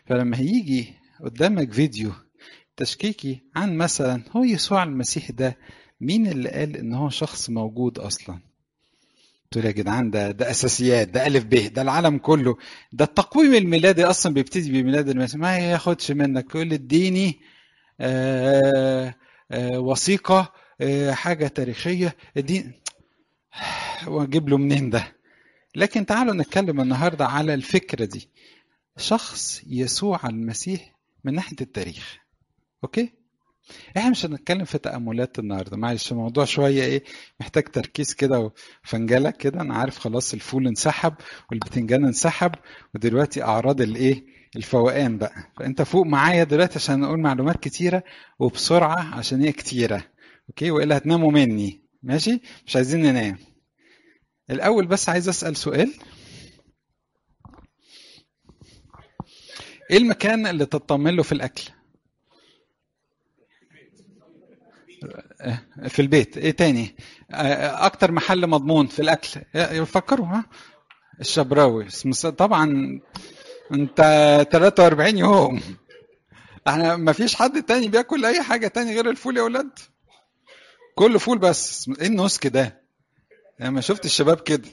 فلما هيجي قدامك فيديو تشكيكي عن مثلا هو يسوع المسيح ده مين اللي قال ان هو شخص موجود اصلا تقول يا جدعان ده ده اساسيات ده الف ب ده العالم كله ده التقويم الميلادي اصلا بيبتدي بميلاد المسيح ما ياخدش منك يقول اديني آه آه وثيقه آه حاجه تاريخيه اديني واجيب له منين ده لكن تعالوا نتكلم النهارده على الفكره دي شخص يسوع المسيح من ناحيه التاريخ اوكي احنا مش هنتكلم في تأملات النهارده معلش الموضوع شويه ايه محتاج تركيز كده وفنجله كده انا عارف خلاص الفول انسحب والبتنجان انسحب ودلوقتي اعراض الايه الفوقان بقى فانت فوق معايا دلوقتي عشان نقول معلومات كتيره وبسرعه عشان هي كتيره اوكي والا هتناموا مني ماشي مش عايزين ننام الاول بس عايز اسال سؤال ايه المكان اللي تطمن له في الاكل في البيت ايه تاني اكتر محل مضمون في الاكل فكروا ها الشبراوي طبعا انت 43 يوم احنا ما فيش حد تاني بياكل اي حاجه تاني غير الفول يا اولاد كله فول بس ايه النسك ده انا ما شفت الشباب كده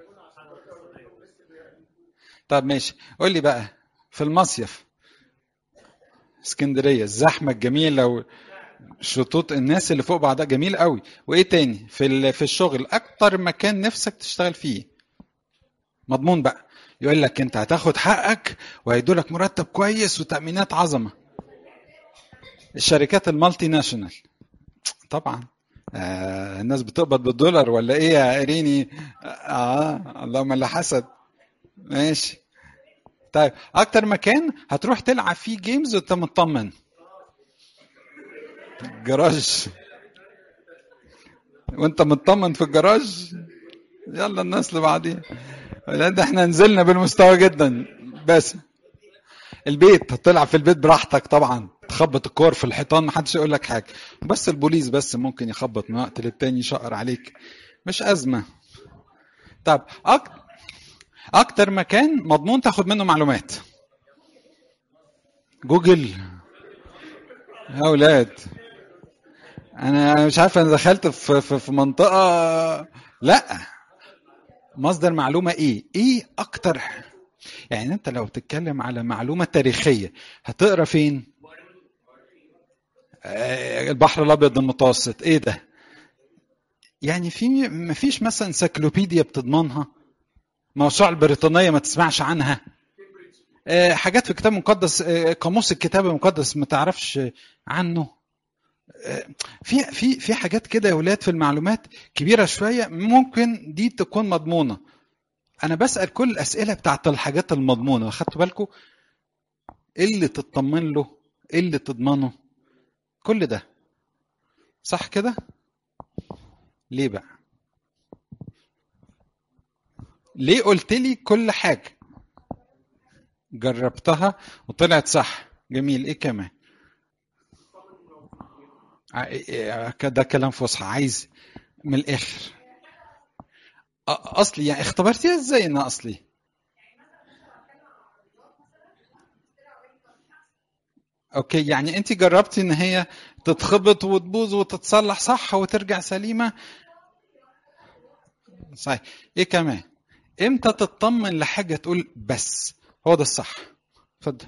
طب ماشي قول لي بقى في المصيف اسكندريه الزحمه الجميله شطوط الناس اللي فوق بعضها جميل قوي وايه تاني في في الشغل اكتر مكان نفسك تشتغل فيه مضمون بقى يقول لك انت هتاخد حقك وهيدولك مرتب كويس وتامينات عظمه الشركات المالتي ناشونال طبعا آه الناس بتقبض بالدولار ولا ايه يا اريني اه اللهم لا حسد ماشي طيب اكتر مكان هتروح تلعب فيه جيمز وانت مطمن جراج وانت مطمن في الجراج يلا الناس اللي بعدين ده احنا نزلنا بالمستوى جدا بس البيت هتلعب في البيت براحتك طبعا تخبط الكور في الحيطان محدش يقول لك حاجه بس البوليس بس ممكن يخبط من وقت للتاني يشقر عليك مش ازمه طب أك... اكتر مكان مضمون تاخد منه معلومات جوجل يا اولاد انا مش عارف انا دخلت في في, في منطقه لا مصدر معلومه ايه ايه اكتر يعني انت لو بتتكلم على معلومه تاريخيه هتقرا فين آه البحر الابيض المتوسط ايه ده يعني في ما فيش مثلا انسيكلوبيديا بتضمنها موسوعه البريطانيه ما تسمعش عنها آه حاجات في الكتاب المقدس آه قاموس الكتاب المقدس ما تعرفش عنه في في في حاجات كده يا ولاد في المعلومات كبيره شويه ممكن دي تكون مضمونه انا بسال كل الاسئله بتاعت الحاجات المضمونه اخدتوا بالكم ايه اللي تطمن له ايه اللي تضمنه كل ده صح كده ليه بقى ليه قلت لي كل حاجه جربتها وطلعت صح جميل ايه كمان ده كلام فصحى عايز من الاخر اصلي يعني اختبرتيها ازاي انها اصلي اوكي يعني انت جربتي ان هي تتخبط وتبوظ وتتصلح صح وترجع سليمه صحيح ايه كمان امتى تطمن لحاجه تقول بس هو ده الصح اتفضل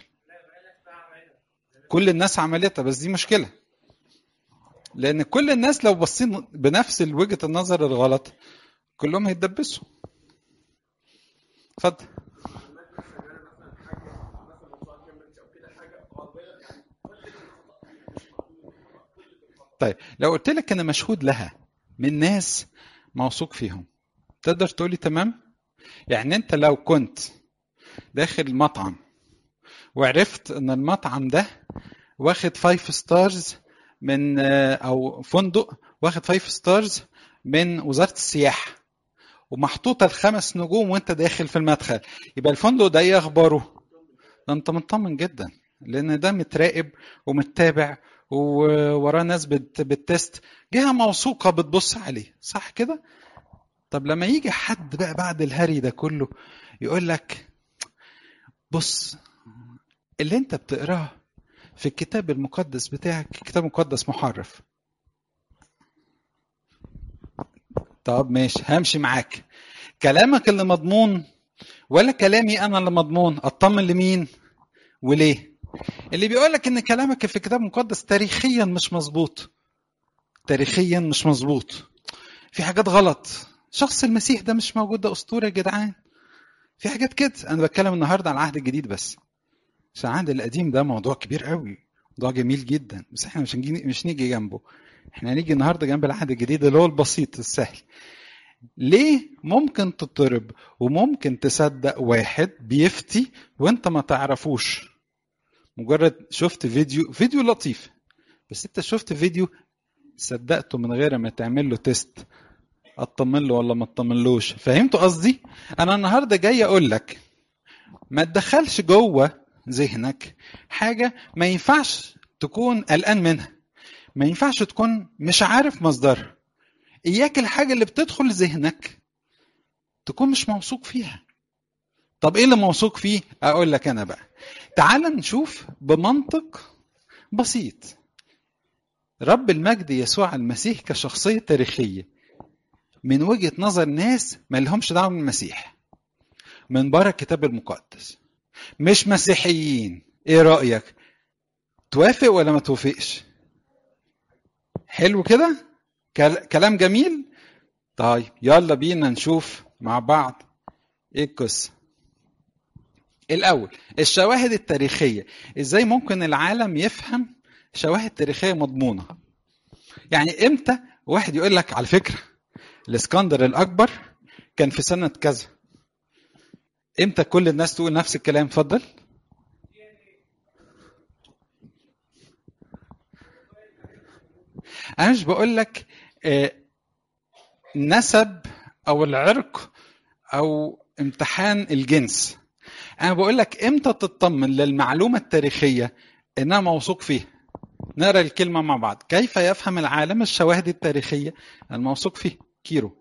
كل الناس عملتها بس دي مشكله لان كل الناس لو باصين بنفس وجهه النظر الغلط كلهم هيتدبسوا اتفضل طيب لو قلت لك انا مشهود لها من ناس موثوق فيهم تقدر تقولي تمام يعني انت لو كنت داخل المطعم وعرفت ان المطعم ده واخد فايف ستارز من او فندق واخد فايف ستارز من وزاره السياحه ومحطوطه الخمس نجوم وانت داخل في المدخل يبقى الفندق ده ايه اخباره؟ ده انت مطمن جدا لان ده متراقب ومتابع ووراه ناس بت بتست جهه موثوقه بتبص عليه صح كده؟ طب لما يجي حد بقى بعد الهري ده كله يقول لك بص اللي انت بتقراه في الكتاب المقدس بتاعك كتاب مقدس محرف طب ماشي همشي معاك كلامك اللي مضمون ولا كلامي انا اللي مضمون اطمن لمين وليه اللي بيقولك ان كلامك في الكتاب المقدس تاريخيا مش مظبوط تاريخيا مش مظبوط في حاجات غلط شخص المسيح ده مش موجود ده اسطوره يا جدعان في حاجات كده انا بتكلم النهارده عن العهد الجديد بس عشان العهد القديم ده موضوع كبير قوي موضوع جميل جدا بس احنا مش هنجي مش نيجي جنبه احنا هنيجي النهارده جنب العهد الجديد اللي هو البسيط السهل ليه ممكن تضطرب وممكن تصدق واحد بيفتي وانت ما تعرفوش مجرد شفت فيديو فيديو لطيف بس انت شفت فيديو صدقته من غير ما تعمل له تيست اطمن له ولا ما اطمنلوش فهمتوا قصدي انا النهارده جاي اقول لك ما تدخلش جوه ذهنك حاجه ما ينفعش تكون قلقان منها ما ينفعش تكون مش عارف مصدرها اياك الحاجه اللي بتدخل ذهنك تكون مش موثوق فيها طب ايه اللي موثوق فيه اقول لك انا بقى تعال نشوف بمنطق بسيط رب المجد يسوع المسيح كشخصيه تاريخيه من وجهه نظر ناس ما لهمش دعوه بالمسيح من بره الكتاب المقدس مش مسيحيين ايه رايك توافق ولا ما توافقش حلو كده كلام جميل طيب يلا بينا نشوف مع بعض ايه القصه الاول الشواهد التاريخيه ازاي ممكن العالم يفهم شواهد تاريخيه مضمونه يعني امتى واحد يقول لك على فكره الاسكندر الاكبر كان في سنه كذا امتى كل الناس تقول نفس الكلام اتفضل انا مش بقول لك نسب او العرق او امتحان الجنس انا بقول لك امتى تطمن للمعلومه التاريخيه انها موثوق فيها نقرا الكلمه مع بعض كيف يفهم العالم الشواهد التاريخيه الموثوق فيه كيرو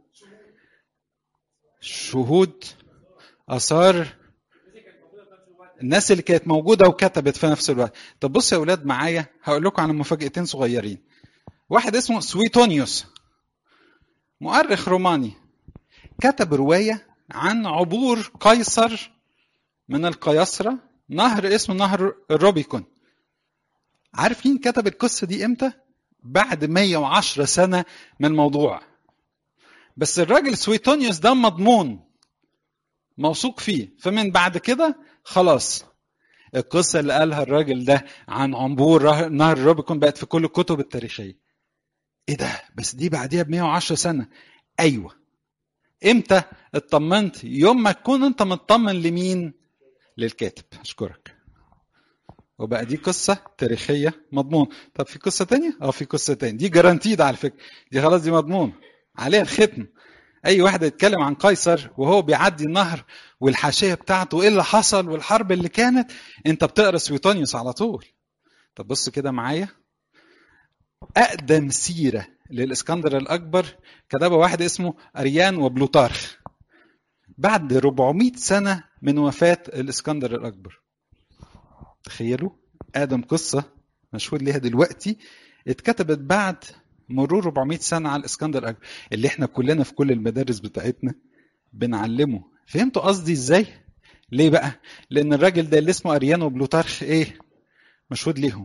شهود اثار الناس اللي كانت موجوده وكتبت في نفس الوقت طب بصوا يا اولاد معايا هقول لكم عن مفاجاتين صغيرين واحد اسمه سويتونيوس مؤرخ روماني كتب روايه عن عبور قيصر من القيصرة نهر اسمه نهر الروبيكون عارف مين كتب القصة دي امتى؟ بعد 110 سنة من الموضوع بس الراجل سويتونيوس ده مضمون موثوق فيه فمن بعد كده خلاص القصة اللي قالها الراجل ده عن عبور نهر الروبيكون بقت في كل الكتب التاريخية ايه ده بس دي بعديها ب 110 سنة ايوه امتى اطمنت يوم ما تكون انت مطمن لمين للكاتب اشكرك وبقى دي قصة تاريخية مضمون طب في قصة تانية اه في قصة تانية دي جرانتيد على فكرة دي خلاص دي مضمون عليها الختم اي واحد يتكلم عن قيصر وهو بيعدي النهر والحاشية بتاعته وايه اللي حصل والحرب اللي كانت انت بتقرا سويتونيوس على طول طب بص كده معايا اقدم سيرة للاسكندر الاكبر كتبها واحد اسمه اريان وبلوتارخ بعد 400 سنة من وفاة الاسكندر الأكبر تخيلوا آدم قصة مشهود ليها دلوقتي اتكتبت بعد مرور 400 سنة على الاسكندر الأكبر اللي احنا كلنا في كل المدارس بتاعتنا بنعلمه فهمتوا قصدي ازاي؟ ليه بقى؟ لأن الراجل ده اللي اسمه أريان وبلوتارخ ايه؟ مشهود ليهم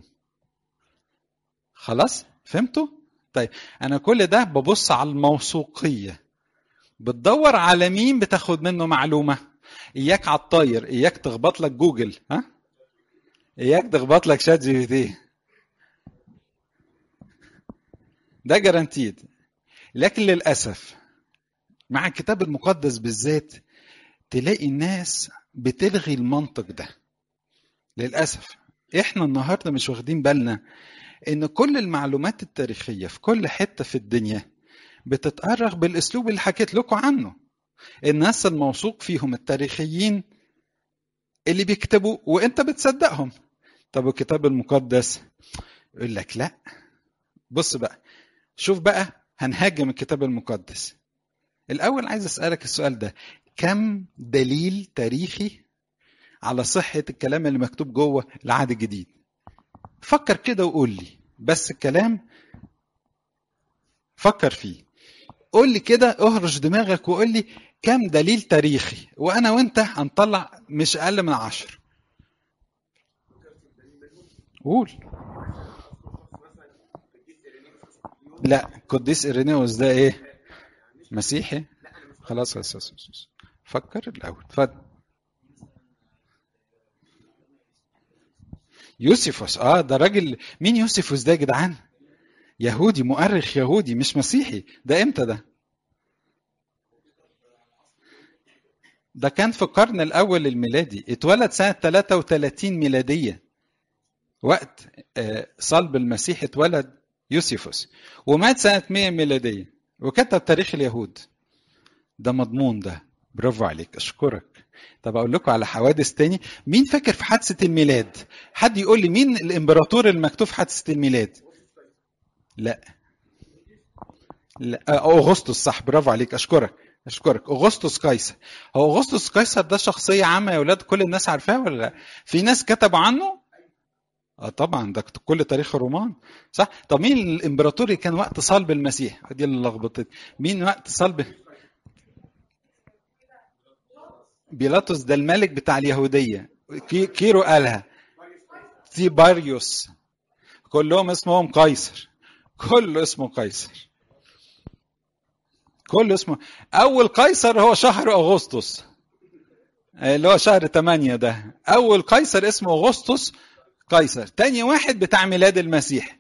خلاص؟ فهمتوا؟ طيب أنا كل ده ببص على الموثوقية بتدور على مين بتاخد منه معلومه اياك على الطاير اياك تخبط لك جوجل ها اياك تخبط لك شات جي بي تي ده جرانتيد لكن للاسف مع الكتاب المقدس بالذات تلاقي الناس بتلغي المنطق ده للاسف احنا النهارده مش واخدين بالنا ان كل المعلومات التاريخيه في كل حته في الدنيا بتتأرخ بالاسلوب اللي حكيت لكم عنه الناس الموثوق فيهم التاريخيين اللي بيكتبوا وانت بتصدقهم طب الكتاب المقدس يقول لك لا بص بقى شوف بقى هنهاجم الكتاب المقدس الاول عايز اسالك السؤال ده كم دليل تاريخي على صحة الكلام اللي مكتوب جوه العهد الجديد فكر كده وقول لي بس الكلام فكر فيه قول لي كده اهرش دماغك وقول لي كم دليل تاريخي وانا وانت هنطلع مش اقل من عشر قول لا قديس إيرينيوس ده ايه مسيحي خلاص خلاص خلاص فكر الاول اتفضل يوسفوس اه ده راجل مين يوسفوس ده يا جدعان يهودي مؤرخ يهودي مش مسيحي ده امتى ده ده كان في القرن الاول الميلادي اتولد سنه 33 ميلاديه وقت صلب المسيح اتولد يوسفوس ومات سنه 100 ميلاديه وكتب تاريخ اليهود ده مضمون ده برافو عليك اشكرك طب اقول لكم على حوادث تاني مين فاكر في حادثه الميلاد حد يقول لي مين الامبراطور المكتوب في حادثه الميلاد لا لا اغسطس صح برافو عليك اشكرك اشكرك اغسطس قيصر هو اغسطس قيصر ده شخصيه عامه يا اولاد كل الناس عارفاها ولا لا في ناس كتبوا عنه اه طبعا ده كل تاريخ الرومان صح طب مين الامبراطور اللي كان وقت صلب المسيح دي اللي لخبطت مين وقت صلب بيلاطس ده الملك بتاع اليهوديه كيرو قالها تيباريوس كلهم اسمهم قيصر كله اسمه قيصر كله اسمه اول قيصر هو شهر اغسطس اللي هو شهر 8 ده اول قيصر اسمه اغسطس قيصر تاني واحد بتاع ميلاد المسيح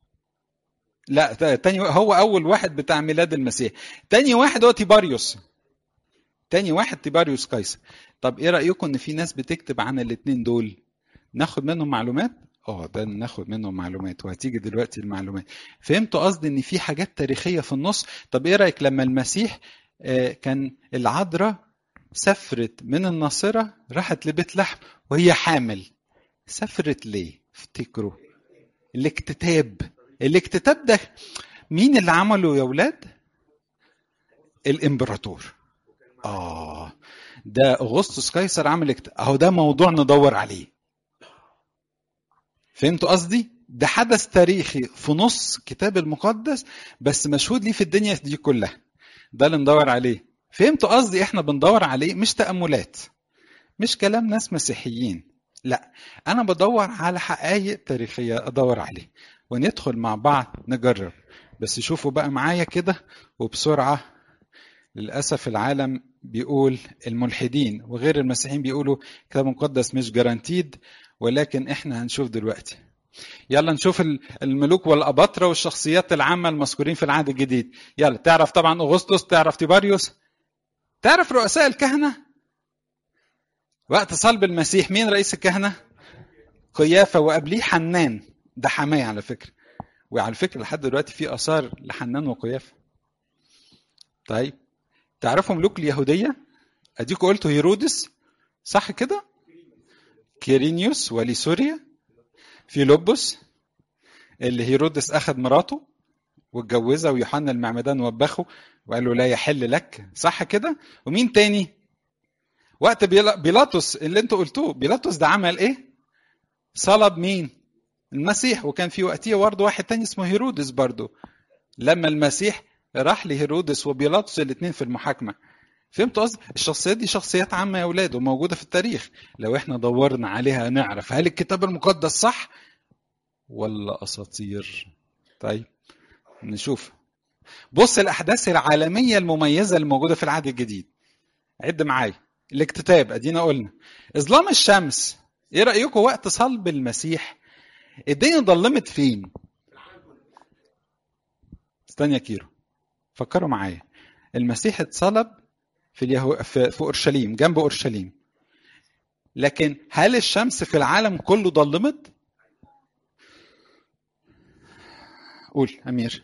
لا تاني هو اول واحد بتاع ميلاد المسيح تاني واحد هو تيباريوس تاني واحد تيباريوس قيصر طب ايه رايكم ان في ناس بتكتب عن الاثنين دول ناخد منهم معلومات اه ده ناخد منهم معلومات وهتيجي دلوقتي المعلومات فهمتوا قصدي ان في حاجات تاريخيه في النص طب ايه رايك لما المسيح كان العذراء سافرت من الناصره راحت لبيت لحم وهي حامل سافرت ليه افتكروا الاكتتاب الاكتتاب ده مين اللي عمله يا ولاد الامبراطور اه ده اغسطس قيصر عمل اكتتاب اهو ده موضوع ندور عليه فهمتوا قصدي ده حدث تاريخي في نص كتاب المقدس بس مشهود ليه في الدنيا دي كلها ده اللي ندور عليه فهمتوا قصدي احنا بندور عليه مش تأملات مش كلام ناس مسيحيين لا انا بدور على حقائق تاريخيه ادور عليه وندخل مع بعض نجرب بس شوفوا بقى معايا كده وبسرعه للاسف العالم بيقول الملحدين وغير المسيحيين بيقولوا كتاب مقدس مش جرانتيد ولكن احنا هنشوف دلوقتي يلا نشوف الملوك والاباطره والشخصيات العامه المذكورين في العهد الجديد يلا تعرف طبعا اغسطس تعرف تيباريوس تعرف رؤساء الكهنه وقت صلب المسيح مين رئيس الكهنة؟ قيافة وقبليه حنان ده حماية على فكرة وعلى فكرة لحد دلوقتي في آثار لحنان وقيافة طيب تعرفوا ملوك اليهودية؟ أديكوا قلتوا هيرودس صح كده؟ كيرينيوس ولي سوريا فيلبس اللي هيرودس أخذ مراته واتجوزها ويوحنا المعمدان وبخه وقال له لا يحل لك صح كده؟ ومين تاني؟ وقت بيلاطس اللي انتوا قلتوه بيلاطس ده عمل ايه صلب مين المسيح وكان في وقتها برضه واحد تاني اسمه هيرودس برضه لما المسيح راح لهيرودس وبيلاطس الاثنين في المحاكمه فهمتوا قصدي الشخصيات دي شخصيات عامه يا اولاد وموجوده في التاريخ لو احنا دورنا عليها نعرف هل الكتاب المقدس صح ولا اساطير طيب نشوف بص الاحداث العالميه المميزه الموجوده في العهد الجديد عد معايا الاكتتاب ادينا قلنا اظلام الشمس ايه رايكم وقت صلب المسيح الدنيا ضلمت فين استنى يا كيرو فكروا معايا المسيح اتصلب في اليهو... في... في اورشليم جنب اورشليم لكن هل الشمس في العالم كله ضلمت قول امير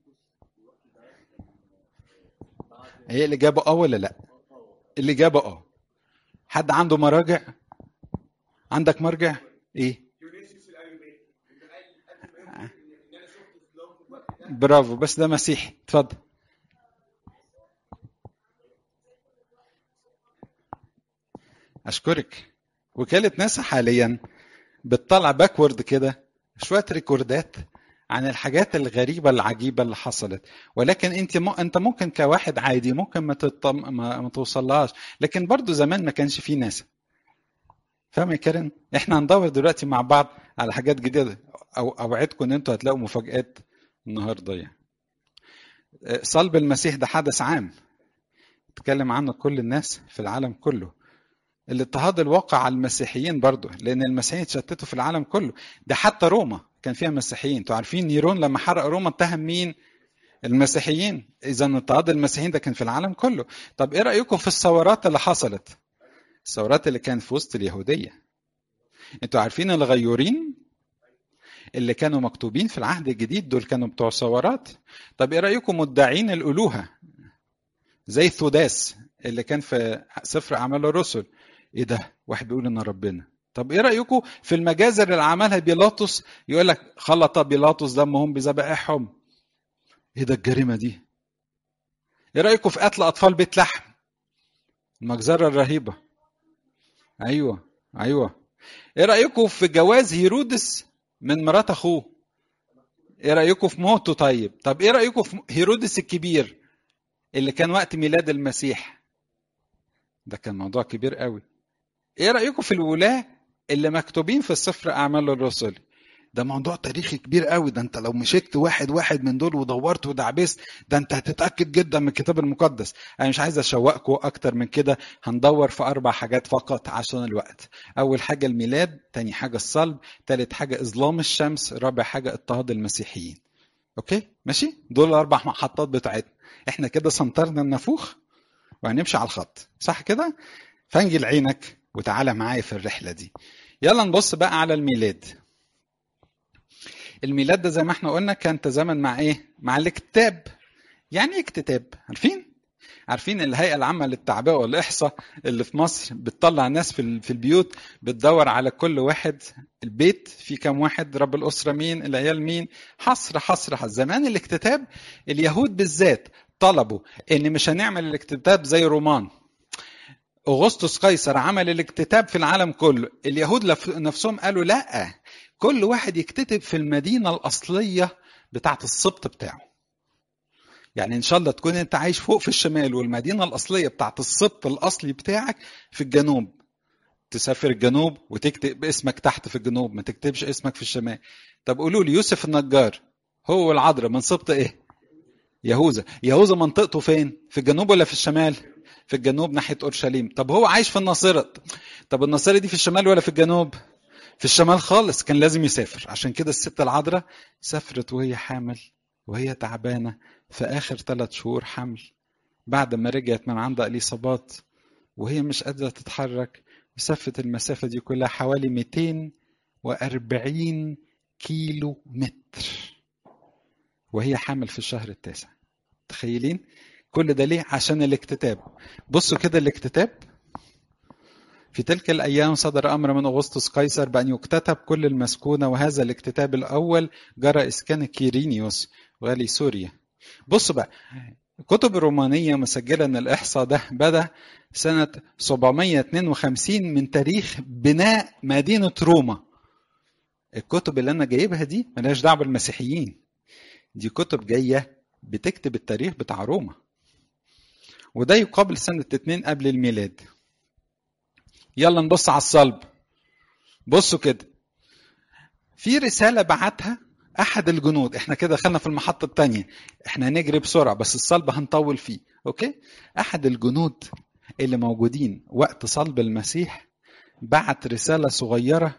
هي الاجابه اه ولا لا الاجابه اه حد عنده مراجع عندك مرجع ايه برافو بس ده مسيحي اتفضل اشكرك وكالة ناسا حاليا بتطلع باكورد كده شوية ريكوردات عن الحاجات الغريبة العجيبة اللي حصلت ولكن انت م... انت ممكن كواحد عادي ممكن ما, تطم... ما... ما توصلهاش لكن برضو زمان ما كانش فيه ناسا فاهم يا كارين احنا هندور دلوقتي مع بعض على حاجات جديدة او اوعدكم ان انتوا هتلاقوا مفاجآت النهارده يعني صلب المسيح ده حدث عام تكلم عنه كل الناس في العالم كله الاضطهاد الواقع على المسيحيين برضه لان المسيحيين اتشتتوا في العالم كله ده حتى روما كان فيها مسيحيين انتوا عارفين نيرون لما حرق روما اتهم مين المسيحيين اذا اضطهاد المسيحيين ده كان في العالم كله طب ايه رايكم في الثورات اللي حصلت الثورات اللي كانت في وسط اليهوديه انتوا عارفين الغيورين اللي كانوا مكتوبين في العهد الجديد دول كانوا بتوع ثورات طب ايه رايكم مدعين الالوهه زي ثوداس اللي كان في سفر اعمال الرسل ايه ده واحد بيقول ان ربنا طب ايه رايكم في المجازر اللي عملها بيلاطس يقول لك خلط بيلاطس دمهم بذبائحهم ايه ده الجريمه دي ايه رايكم في قتل اطفال بيت لحم المجزره الرهيبه ايوه ايوه ايه رايكم في جواز هيرودس من مرات اخوه ايه رايكم في موته طيب طب ايه رايكم في هيرودس الكبير اللي كان وقت ميلاد المسيح ده كان موضوع كبير قوي ايه رايكم في الولاه اللي مكتوبين في السفر اعمال الرسل ده موضوع تاريخي كبير قوي ده انت لو مشيت واحد واحد من دول ودورت ودعبست ده انت هتتاكد جدا من الكتاب المقدس انا مش عايز اشوقكم اكتر من كده هندور في اربع حاجات فقط عشان الوقت اول حاجه الميلاد تاني حاجه الصلب تالت حاجه اظلام الشمس رابع حاجه اضطهاد المسيحيين اوكي ماشي دول الاربع محطات بتاعتنا احنا كده سنطرنا النافوخ وهنمشي على الخط صح كده فانجل عينك وتعالى معايا في الرحله دي يلا نبص بقى على الميلاد الميلاد ده زي ما احنا قلنا كان تزامن مع ايه مع الاكتتاب يعني ايه اكتتاب عارفين عارفين الهيئه العامه للتعبئه والاحصاء اللي في مصر بتطلع ناس في في البيوت بتدور على كل واحد البيت في كام واحد رب الاسره مين العيال مين حصر حصر حصر زمان الاكتتاب اليهود بالذات طلبوا ان مش هنعمل الاكتتاب زي رومان اغسطس قيصر عمل الاكتتاب في العالم كله اليهود نفسهم قالوا لا كل واحد يكتتب في المدينه الاصليه بتاعه السبط بتاعه يعني ان شاء الله تكون انت عايش فوق في الشمال والمدينه الاصليه بتاعه السبط الاصلي بتاعك في الجنوب تسافر الجنوب وتكتب اسمك تحت في الجنوب ما تكتبش اسمك في الشمال طب قولوا لي يوسف النجار هو والعذراء من سبط ايه يهوذا يهوذا منطقته فين في الجنوب ولا في الشمال في الجنوب ناحيه اورشليم طب هو عايش في الناصره طب الناصره دي في الشمال ولا في الجنوب في الشمال خالص كان لازم يسافر عشان كده الست العذراء سافرت وهي حامل وهي تعبانه في اخر ثلاث شهور حمل بعد ما رجعت من عند اليصابات وهي مش قادره تتحرك مسافه المسافه دي كلها حوالي 240 كيلو متر وهي حامل في الشهر التاسع تخيلين كل ده ليه عشان الاكتتاب بصوا كده الاكتتاب في تلك الأيام صدر أمر من أغسطس قيصر بأن يكتتب كل المسكونة وهذا الاكتتاب الأول جرى إسكان كيرينيوس والي سوريا بصوا بقى الكتب الرومانية مسجلة أن الإحصاء ده بدأ سنة 752 من تاريخ بناء مدينة روما الكتب اللي أنا جايبها دي ملهاش دعوة بالمسيحيين دي كتب جاية بتكتب التاريخ بتاع روما وده يقابل سنة اتنين قبل الميلاد يلا نبص على الصلب بصوا كده في رسالة بعتها أحد الجنود احنا كده دخلنا في المحطة التانية احنا هنجري بسرعة بس الصلب هنطول فيه اوكي أحد الجنود اللي موجودين وقت صلب المسيح بعت رسالة صغيرة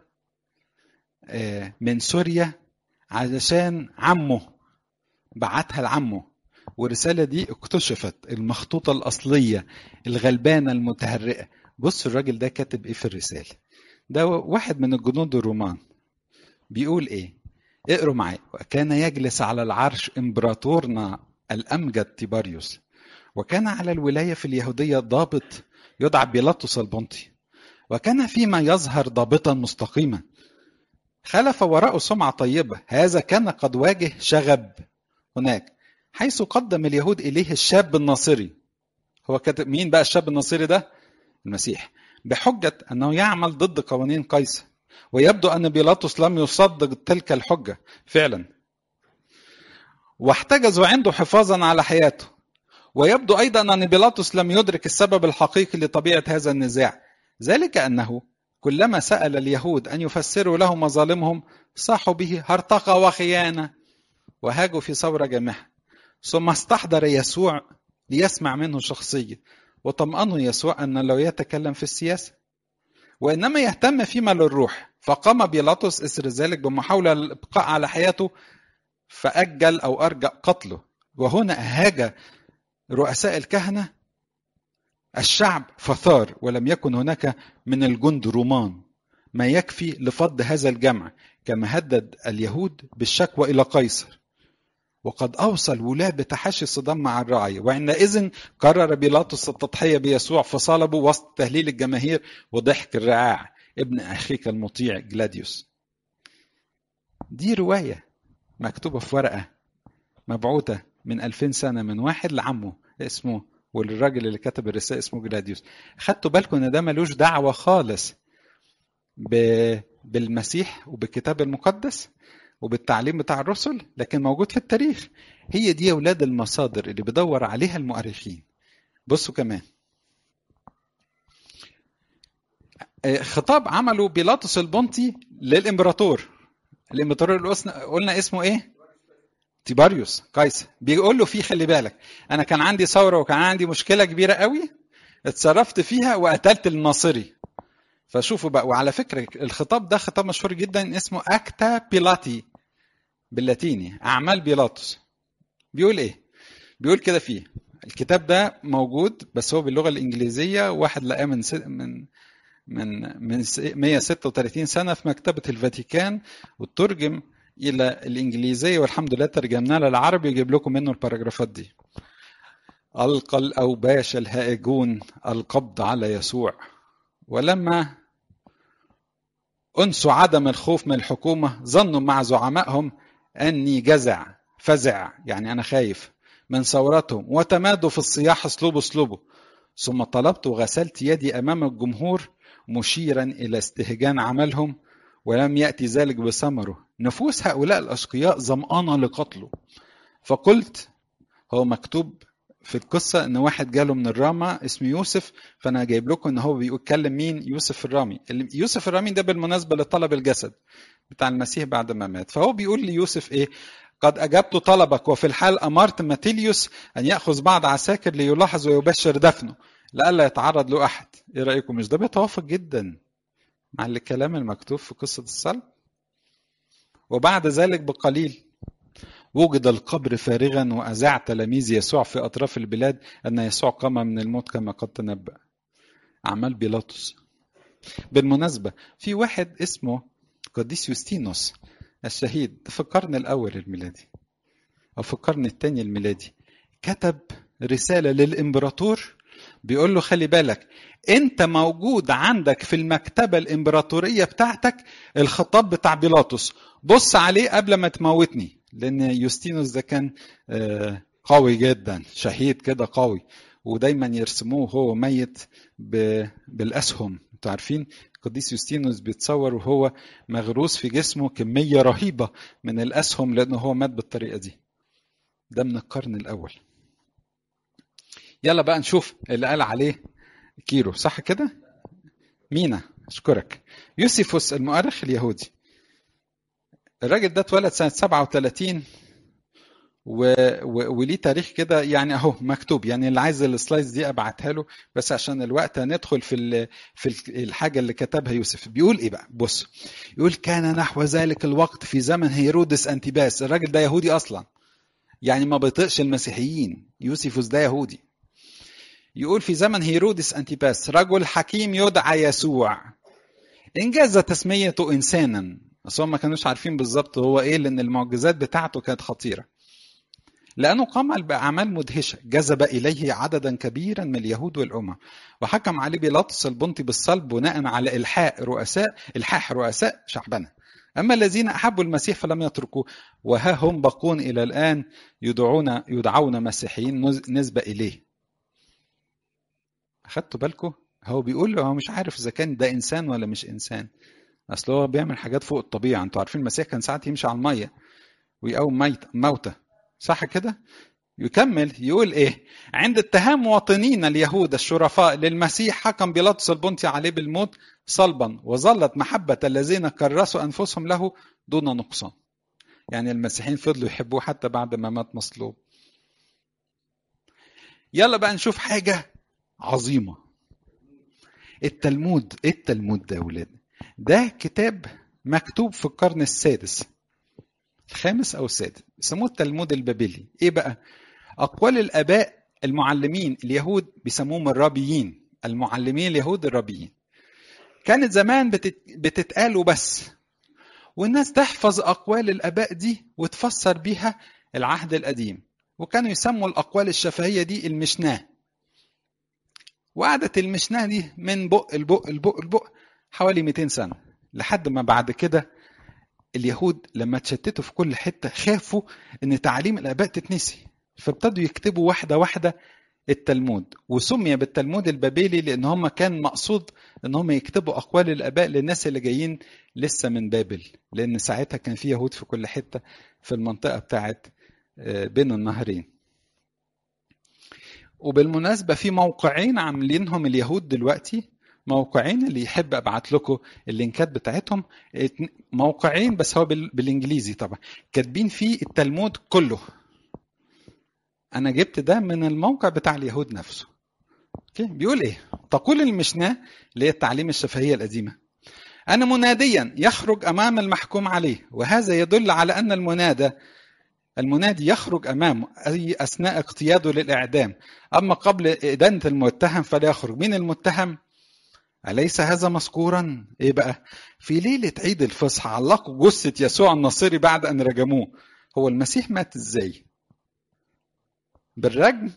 من سوريا علشان عمه بعتها لعمه والرسالة دي اكتشفت المخطوطة الأصلية الغلبانة المتهرئة بص الراجل ده كاتب ايه في الرسالة ده واحد من الجنود الرومان بيقول ايه اقروا معايا وكان يجلس على العرش امبراطورنا الامجد تيباريوس وكان على الولايه في اليهوديه ضابط يدعى بيلاطس البنطي وكان فيما يظهر ضابطا مستقيما خلف وراءه سمعه طيبه هذا كان قد واجه شغب هناك حيث قدم اليهود اليه الشاب الناصري هو كاتب مين بقى الشاب الناصري ده المسيح بحجة أنه يعمل ضد قوانين قيصر ويبدو أن بيلاطس لم يصدق تلك الحجة فعلا واحتجزوا عنده حفاظا على حياته ويبدو أيضا أن بيلاطس لم يدرك السبب الحقيقي لطبيعة هذا النزاع ذلك أنه كلما سأل اليهود أن يفسروا له مظالمهم صاحوا به هرطقة وخيانة وهاجوا في ثورة جامحة ثم استحضر يسوع ليسمع منه شخصيا وطمأنه يسوع أن لو يتكلم في السياسة وإنما يهتم فيما للروح فقام بيلاطس إثر ذلك بمحاولة الإبقاء على حياته فأجل أو أرجع قتله وهنا هاج رؤساء الكهنة الشعب فثار ولم يكن هناك من الجند رومان ما يكفي لفض هذا الجمع كما هدد اليهود بالشكوى إلى قيصر وقد أوصى الولاة بتحاشي الصدام مع الرعية وعندئذ قرر بيلاطس التضحية بيسوع فصلبه وسط تهليل الجماهير وضحك الرعاع ابن أخيك المطيع جلاديوس دي رواية مكتوبة في ورقة مبعوثة من ألفين سنة من واحد لعمه اسمه والراجل اللي كتب الرسالة اسمه جلاديوس خدتوا بالكم ان ده ملوش دعوة خالص ب... بالمسيح وبالكتاب المقدس وبالتعليم بتاع الرسل لكن موجود في التاريخ هي دي اولاد المصادر اللي بدور عليها المؤرخين بصوا كمان خطاب عمله بيلاطس البنطي للامبراطور الامبراطور اللي قلنا اسمه ايه تيباريوس قيصر بيقول له فيه خلي بالك انا كان عندي ثوره وكان عندي مشكله كبيره قوي اتصرفت فيها وقتلت الناصري فشوفوا بقى وعلى فكره الخطاب ده خطاب مشهور جدا اسمه اكتا بيلاتي باللاتيني اعمال بيلاطس بيقول ايه بيقول كده فيه الكتاب ده موجود بس هو باللغه الانجليزيه واحد لقاه من من من من 136 سنه في مكتبه الفاتيكان وترجم الى الانجليزيه والحمد لله ترجمناه للعربي يجيب لكم منه الباراجرافات دي القى الاوباش الهائجون القبض على يسوع ولما انسوا عدم الخوف من الحكومه ظنوا مع زعمائهم اني جزع فزع يعني انا خايف من ثورتهم وتمادوا في الصياح اسلوبوا اسلوبوا ثم طلبت وغسلت يدي امام الجمهور مشيرا الى استهجان عملهم ولم يأتي ذلك بثمره نفوس هؤلاء الأشقياء ظمآنة لقتله فقلت هو مكتوب في القصة إن واحد جاله من الرامة اسمه يوسف فأنا جايب لكم إن هو بيتكلم مين يوسف الرامي يوسف الرامي ده بالمناسبة لطلب الجسد بتاع المسيح بعد ما مات فهو بيقول ليوسف إيه قد أجبت طلبك وفي الحال أمرت ماتيليوس أن يأخذ بعض عساكر ليلاحظ ويبشر دفنه لئلا يتعرض له أحد إيه رأيكم مش ده بيتوافق جدا مع الكلام المكتوب في قصة الصلب وبعد ذلك بقليل وجد القبر فارغا وأذاع تلاميذ يسوع في أطراف البلاد أن يسوع قام من الموت كما قد تنبأ أعمال بيلاطس بالمناسبة في واحد اسمه قديس يوستينوس الشهيد في القرن الأول الميلادي أو في القرن الثاني الميلادي كتب رسالة للإمبراطور بيقول له خلي بالك انت موجود عندك في المكتبة الامبراطورية بتاعتك الخطاب بتاع بيلاطس بص عليه قبل ما تموتني لان يوستينوس ده كان قوي جدا شهيد كده قوي ودايما يرسموه وهو ميت بالاسهم انتوا عارفين القديس يوستينوس بيتصور وهو مغروس في جسمه كمية رهيبة من الاسهم لانه هو مات بالطريقة دي ده من القرن الاول يلا بقى نشوف اللي قال عليه كيرو صح كده مينا اشكرك يوسيفوس المؤرخ اليهودي الراجل ده اتولد سنة 37 و... و... وليه تاريخ كده يعني اهو مكتوب يعني اللي عايز السلايدز دي ابعتها له بس عشان الوقت هندخل في ال... في الحاجه اللي كتبها يوسف بيقول ايه بقى بص يقول كان نحو ذلك الوقت في زمن هيرودس انتيباس الراجل ده يهودي اصلا يعني ما بيطيقش المسيحيين يوسيفوس ده يهودي يقول في زمن هيرودس أنتيباس رجل حكيم يدعى يسوع إنجاز تسميته إنسانا بس هم ما كانوش عارفين بالظبط هو إيه لأن المعجزات بتاعته كانت خطيرة لأنه قام بأعمال مدهشة جذب إليه عددا كبيرا من اليهود والأمم وحكم عليه بيلاطس البنطي بالصلب بناء على إلحاء رؤساء إلحاح رؤساء شعبنا أما الذين أحبوا المسيح فلم يتركوه وها هم بقون إلى الآن يدعون يدعون مسيحيين نسبة إليه أخدتوا بالكم هو بيقول له هو مش عارف اذا كان ده انسان ولا مش انسان اصل هو بيعمل حاجات فوق الطبيعه انتوا عارفين المسيح كان ساعات يمشي على الميه ويقوم ميت موتى صح كده يكمل يقول ايه عند اتهام مواطنين اليهود الشرفاء للمسيح حكم بيلاطس البنطي عليه بالموت صلبا وظلت محبة الذين كرسوا أنفسهم له دون نقصان يعني المسيحيين فضلوا يحبوه حتى بعد ما مات مصلوب يلا بقى نشوف حاجة عظيمة التلمود ايه التلمود ده يا ولاد ده كتاب مكتوب في القرن السادس الخامس او السادس بيسموه التلمود البابلي ايه بقى اقوال الاباء المعلمين اليهود بيسموهم الرابيين المعلمين اليهود الرابيين كانت زمان بتت... بتتقال وبس والناس تحفظ اقوال الاباء دي وتفسر بيها العهد القديم وكانوا يسموا الاقوال الشفهيه دي المشناه وقعدت المشناه دي من بق البق البق البق حوالي 200 سنه لحد ما بعد كده اليهود لما تشتتوا في كل حته خافوا ان تعاليم الاباء تتنسي فابتدوا يكتبوا واحده واحده التلمود وسمي بالتلمود البابلي لان هم كان مقصود ان هم يكتبوا اقوال الاباء للناس اللي جايين لسه من بابل لان ساعتها كان في يهود في كل حته في المنطقه بتاعت بين النهرين وبالمناسبه في موقعين عاملينهم اليهود دلوقتي موقعين اللي يحب ابعت لكم اللينكات بتاعتهم موقعين بس هو بالانجليزي طبعا كاتبين فيه التلمود كله انا جبت ده من الموقع بتاع اليهود نفسه اوكي بيقول ايه تقول المشناه اللي هي التعليم الشفهيه القديمه انا مناديا يخرج امام المحكوم عليه وهذا يدل على ان المنادى المنادي يخرج امامه اي اثناء اقتياده للاعدام اما قبل ادانه المتهم فلا يخرج مين المتهم أليس هذا مذكورا؟ إيه بقى؟ في ليلة عيد الفصح علقوا جثة يسوع الناصري بعد أن رجموه. هو المسيح مات إزاي؟ بالرجم؟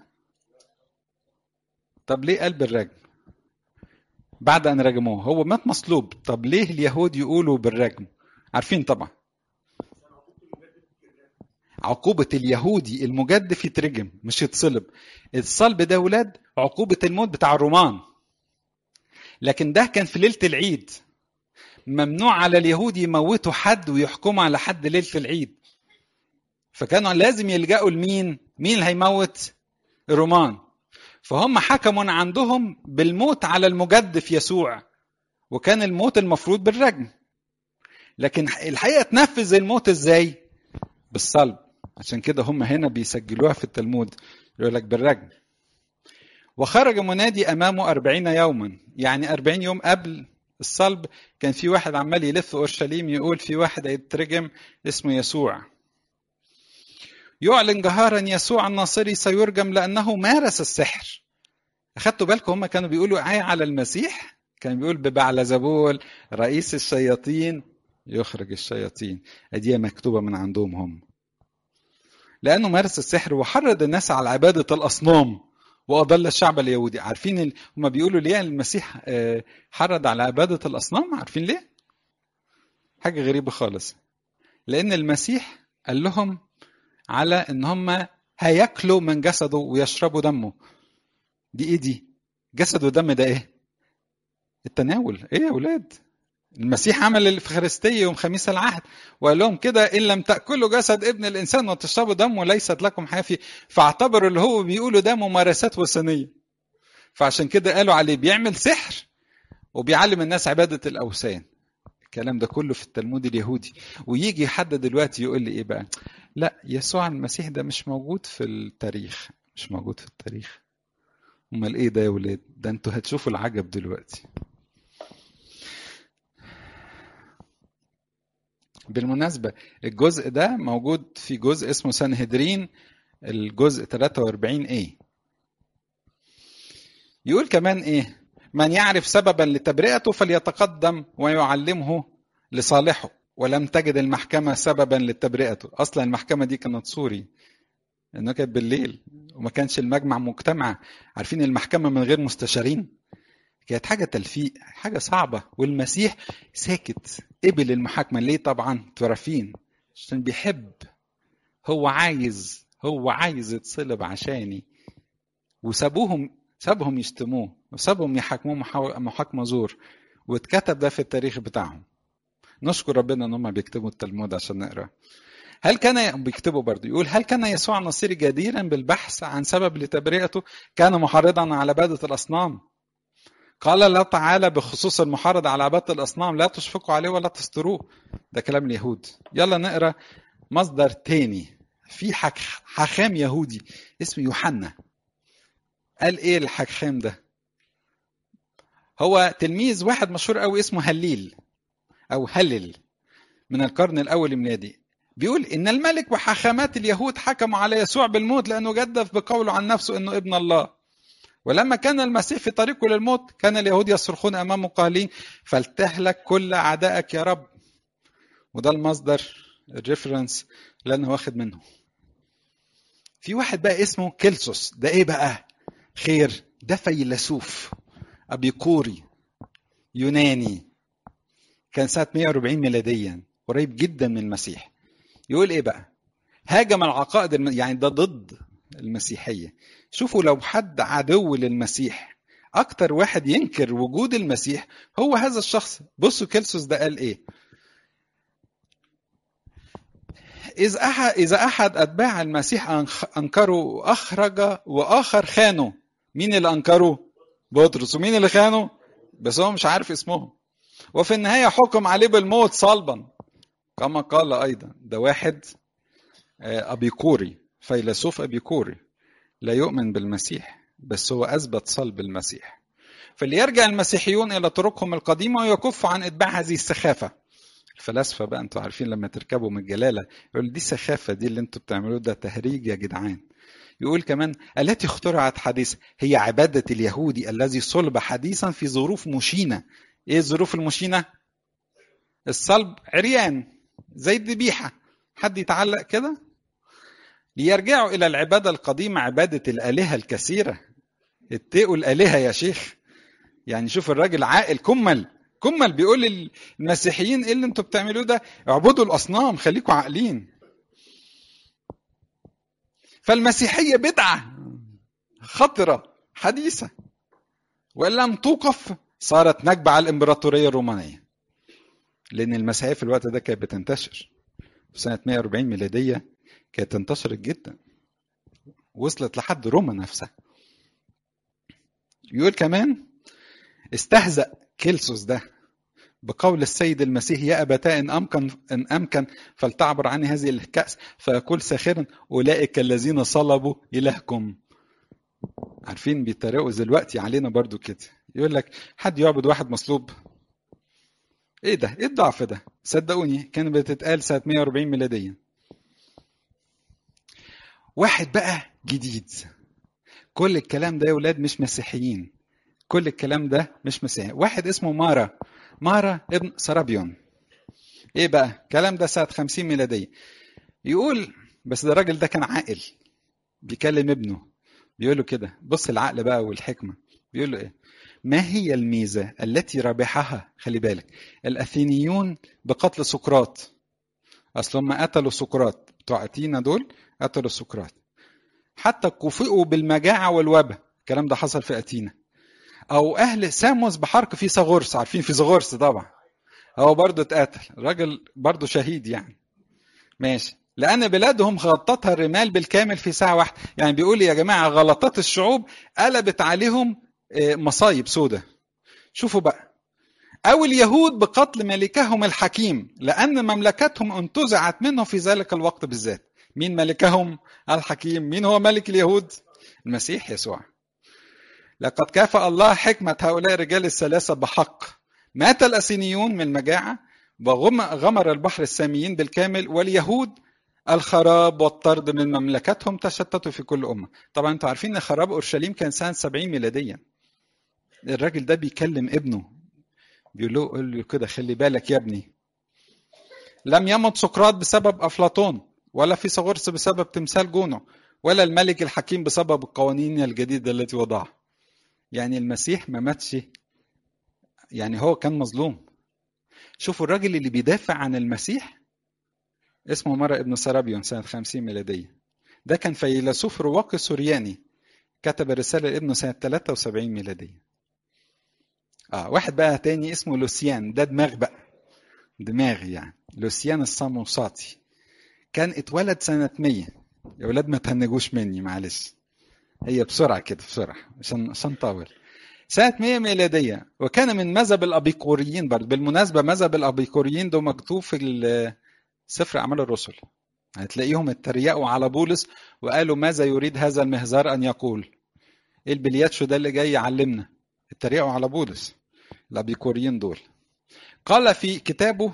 طب ليه قال بالرجم؟ بعد أن رجموه، هو مات مصلوب، طب ليه اليهود يقولوا بالرجم؟ عارفين طبعا. عقوبة اليهودي المجدف يترجم مش يتصلب. الصلب ده ولاد عقوبة الموت بتاع الرومان. لكن ده كان في ليلة العيد ممنوع على اليهود يموتوا حد ويحكموا على حد ليلة العيد فكانوا لازم يلجأوا لمين؟ مين اللي هيموت؟ الرومان فهم حكموا عندهم بالموت على المجدف يسوع وكان الموت المفروض بالرجم لكن الحقيقة تنفذ الموت ازاي؟ بالصلب عشان كده هم هنا بيسجلوها في التلمود يقول لك بالرجم وخرج منادي أمامه أربعين يوما يعني أربعين يوم قبل الصلب كان في واحد عمال يلف أورشليم يقول في واحد هيترجم اسمه يسوع يعلن جهارا يسوع الناصري سيرجم لأنه مارس السحر أخدتوا بالكم هم كانوا بيقولوا آية على المسيح كان بيقول ببعلزبول رئيس الشياطين يخرج الشياطين أدي مكتوبة من عندهم هم لأنه مارس السحر وحرض الناس على عبادة الأصنام واضل الشعب اليهودي عارفين ال... هم بيقولوا ليه المسيح حرض على عباده الاصنام عارفين ليه حاجه غريبه خالص لان المسيح قال لهم على ان هم هياكلوا من جسده ويشربوا دمه دي ايه دي جسد ودم ده ايه التناول ايه يا اولاد المسيح عمل الفخارستية يوم خميس العهد وقال لهم كده إن لم تأكلوا جسد ابن الإنسان وتشربوا دمه ليست لكم حياة فيه فاعتبروا اللي هو بيقولوا ده ممارسات وثنية فعشان كده قالوا عليه بيعمل سحر وبيعلم الناس عبادة الأوثان الكلام ده كله في التلمود اليهودي ويجي حد دلوقتي يقول لي ايه بقى لا يسوع المسيح ده مش موجود في التاريخ مش موجود في التاريخ امال ايه ده يا ولاد ده انتوا هتشوفوا العجب دلوقتي بالمناسبة الجزء ده موجود في جزء اسمه سنهدرين الجزء 43 ايه يقول كمان ايه من يعرف سببا لتبرئته فليتقدم ويعلمه لصالحه ولم تجد المحكمة سببا لتبرئته أصلا المحكمة دي كانت سوري إنه كانت بالليل وما كانش المجمع مجتمع عارفين المحكمة من غير مستشارين كانت حاجة تلفيق حاجة صعبة والمسيح ساكت قبل المحاكمة ليه طبعا تعرفين عشان بيحب هو عايز هو عايز يتصلب عشاني وسابوهم سابهم يشتموه وسابهم يحاكموه محاكمة زور واتكتب ده في التاريخ بتاعهم نشكر ربنا ان هم بيكتبوا التلمود عشان نقرا هل كان بيكتبوا برضه يقول هل كان يسوع النصيري جديرا بالبحث عن سبب لتبرئته كان محرضا على عبادة الأصنام قال الله تعالى بخصوص المحرض على عبادة الأصنام لا تشفقوا عليه ولا تستروه ده كلام اليهود يلا نقرا مصدر تاني في حاخام يهودي اسمه يوحنا قال ايه الحاخام ده هو تلميذ واحد مشهور قوي اسمه هليل او هلل من القرن الاول الميلادي بيقول ان الملك وحاخامات اليهود حكموا على يسوع بالموت لانه جدف بقوله عن نفسه انه ابن الله ولما كان المسيح في طريقه للموت كان اليهود يصرخون امامه قائلين فلتهلك كل اعدائك يا رب وده المصدر الريفرنس اللي انا واخد منه في واحد بقى اسمه كيلسوس ده ايه بقى خير ده فيلسوف ابيقوري يوناني كان سنة 140 ميلاديا قريب جدا من المسيح يقول ايه بقى هاجم العقائد الم... يعني ده ضد المسيحية شوفوا لو حد عدو للمسيح اكتر واحد ينكر وجود المسيح هو هذا الشخص بصوا كيلسوس ده قال ايه إذا أحد إذا أحد أتباع المسيح أنكروا أخرج وآخر خانوا مين اللي أنكروا؟ بطرس ومين اللي خانوا؟ بس هو مش عارف اسمهم وفي النهاية حكم عليه بالموت صلبا كما قال أيضا ده واحد أبيقوري فيلسوف أبيقوري لا يؤمن بالمسيح بس هو أثبت صلب المسيح فليرجع المسيحيون إلى طرقهم القديمة ويكفوا عن إتباع هذه السخافة الفلاسفة بقى انتوا عارفين لما تركبوا من الجلالة يقول دي سخافة دي اللي انتوا بتعملوه ده تهريج يا جدعان يقول كمان التي اخترعت حديثا هي عبادة اليهودي الذي صلب حديثا في ظروف مشينة ايه الظروف المشينة الصلب عريان زي الذبيحة حد يتعلق كده ليرجعوا إلى العبادة القديمة عبادة الآلهة الكثيرة اتقوا الآلهة يا شيخ يعني شوف الراجل عاقل كمل كمل بيقول للمسيحيين ايه اللي انتوا بتعملوه ده اعبدوا الاصنام خليكم عاقلين فالمسيحيه بدعه خطره حديثه وان لم توقف صارت نكبه على الامبراطوريه الرومانيه لان المسيحيه في الوقت ده كانت بتنتشر في سنه 140 ميلاديه كانت انتشرت جدا وصلت لحد روما نفسها يقول كمان استهزأ كيلسوس ده بقول السيد المسيح يا أبتاء إن أمكن إن أمكن فلتعبر عني هذه الكأس فيقول ساخرا أولئك الذين صلبوا إلهكم عارفين بيتريقوا دلوقتي علينا برضو كده يقول لك حد يعبد واحد مصلوب ايه ده ايه الضعف ده صدقوني كان بتتقال سنه 140 ميلاديا واحد بقى جديد كل الكلام ده يا ولاد مش مسيحيين كل الكلام ده مش مسيحي واحد اسمه مارا مارا ابن سرابيون ايه بقى الكلام ده سنه 50 ميلاديه يقول بس ده الراجل ده كان عاقل بيكلم ابنه بيقول له كده بص العقل بقى والحكمه بيقول له ايه ما هي الميزه التي ربحها خلي بالك الاثينيون بقتل سقراط اصل هم قتلوا سقراط بتوع اثينا دول قتلوا سقراط حتى كفئوا بالمجاعه والوباء الكلام ده حصل في اثينا او اهل ساموس بحرق في صغورس عارفين في صغورس طبعا هو برضه اتقتل راجل برضه شهيد يعني ماشي لان بلادهم غطتها الرمال بالكامل في ساعه واحده يعني بيقول يا جماعه غلطات الشعوب قلبت عليهم مصايب سودة شوفوا بقى أو اليهود بقتل ملكهم الحكيم لأن مملكتهم انتزعت منه في ذلك الوقت بالذات مين ملكهم الحكيم مين هو ملك اليهود المسيح يسوع لقد كافأ الله حكمة هؤلاء الرجال الثلاثة بحق مات الأسينيون من المجاعة وغمر البحر الساميين بالكامل واليهود الخراب والطرد من مملكتهم تشتتوا في كل أمة طبعا انتوا عارفين ان خراب أورشليم كان سنة 70 ميلاديا الراجل ده بيكلم ابنه بيقول له قول له كده خلي بالك يا ابني لم يمت سقراط بسبب أفلاطون ولا فيثاغورس بسبب تمثال جونو ولا الملك الحكيم بسبب القوانين الجديدة التي وضعها يعني المسيح ما ماتش يعني هو كان مظلوم شوفوا الراجل اللي بيدافع عن المسيح اسمه مرة ابن سرابيون سنة 50 ميلادية ده كان فيلسوف رواقي سورياني كتب الرسالة لابنه سنة 73 ميلادية اه واحد بقى تاني اسمه لوسيان ده دماغ بقى دماغ يعني لوسيان الصاموساطي كان اتولد سنة 100 يا ولاد ما تهنجوش مني معلش هي بسرعة كده بسرعة عشان عشان طول سنة 100 ميلادية وكان من مذهب الأبيقوريين برضه بالمناسبة مذهب الأبيقوريين ده مكتوب في سفر أعمال الرسل هتلاقيهم اتريقوا على بولس وقالوا ماذا يريد هذا المهزار أن يقول إيه البلياتشو ده اللي جاي يعلمنا اتريقوا على بولس الأبيقوريين دول قال في كتابه